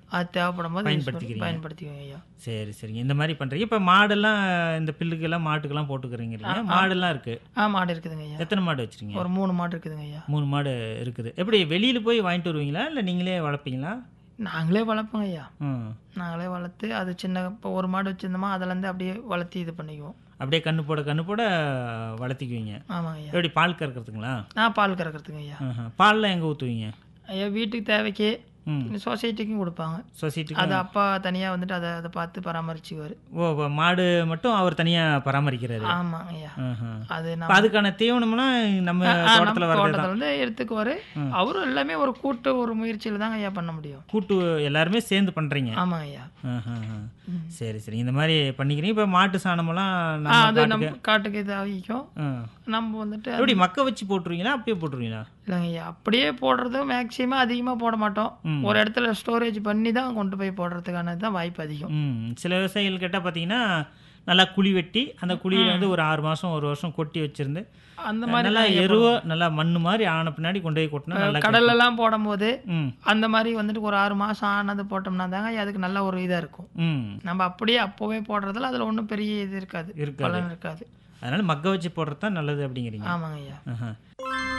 அது தேவைப்படும் போது use பண்ணி பயன்படுத்திக்கிறீங்க. பயன்படுத்திக்குவேங்க ஐயா சரி சரிங்க இந்த மாதிரி பண்ணுறீங்க இப்போ மாடெல்லாம் இந்த பில்லுக்கெல்லாம் மாட்டுக்கெல்லாம் போட்டுக்கிறீங்க இல்லையா மாடெல்லாம் இருக்குது ஆ மாடு இருக்குதுங்க ஐயா எத்தனை மாடு வச்சுருக்கீங்க ஒரு மூணு மாடு இருக்குதுங்க ஐயா மூணு மாடு இருக்குது எப்படி வெளியில் போய் வாங்கிட்டு வருவீங்களா இல்லை நீங்களே வளர்ப்பீங்களா நாங்களே வளர்ப்போங்க ஐயா ம் நாங்களே வளர்த்து அது சின்ன இப்போ ஒரு மாடு வச்சுருந்தோமா அதுலேருந்து அப்படியே வளர்த்தி இது பண்ணிக்குவோம் அப்படியே கண்ணு போட கண்ணு போட வளர்த்திக்குவீங்க ஆமாங்க ஐயா எப்படி பால் கறக்கிறதுங்களா நான் பால் கறக்கிறதுங்க ஐயா ஆஹா. பால்லாம் எங்கே ஊற்றுவீங்க ஐயா வீட்டுக்கு தேவைக்கு ம் சொசைட்டிக்கும் கொடுப்பாங்க சொசைட்டிக்கு அது அப்பா தனியாக வந்துட்டு அதை அதை பார்த்து பராமரிச்சுக்குவார் ஓ ஓ, மாடு மட்டும் அவர் தனியாக பராமரிக்கிறாரு ஆமாங்க ஐயா ஆஹா. அது அப்ப நம்ம அதுக்கான தீவனம்லாம் நம்ம ஆ, நம்ம தோட்டத்தில் வரது தோட்டத்துல தான் இருந்து எடுத்துக்குவாரு அவரும் எல்லாமே ஒரு கூட்டு ஒரு முயற்சியில் தாங்க ஐயா பண்ண முடியும் கூட்டு எல்லாருமே சேர்ந்து பண்ணுறீங்க ஆமாங்க ஐயா சரி சரி இந்த மாதிரி பண்ணிக்கிறீங்க இப்போ மாட்டு சாணமெல்லாம் ஆ, நம்ம அது காட்டுக்கு நம்ம காட்டுக்கு இது ஆகிக்கும் ஆ. நம்ம வந்துட்டு எப்படி மக்க வச்சு போட்டுருவீங்களா அப்படியே போட்டுருவீங்களா இல்லைங்க ஐயா அப்படியே போடுறது மேக்சிமம் அதிகமாக போட மாட்டோம் ம். ஒரு இடத்துல ஸ்டோரேஜ் பண்ணி தான் கொண்டு போய் போடுறதுக்கான தான் வாய்ப்பு அதிகம் ம் சில விவசாயிகள் கேட்டால் பார்த்தீங்கன்னா நல்லா குழி வெட்டி அந்த குழியில் வந்து ஒரு ஆறு மாதம் ஒரு வருஷம் கொட்டி வச்சிருந்து அந்த மாதிரி நல்லா எருவோ நல்லா மண்ணு மாதிரி ஆன பின்னாடி கொண்டு போய் கொட்டினா நல்லா கடல்லலாம் போடும்போது ம் அந்த மாதிரி வந்துட்டு ஒரு ஆறு மாதம் ஆனது போட்டோம்னா தாங்க அதுக்கு நல்ல ஒரு இதாக இருக்கும் ம் நம்ம அப்படியே அப்போவே போடுறதுல அதில் ஒன்றும் பெரிய இது இருக்காது இருக்காது பலன் இருக்காது அதனால மக்க வச்சு போடுறது தான் நல்லது அப்படிங்கிறீங்க ஆமாங்க ஐயா ஆஹா.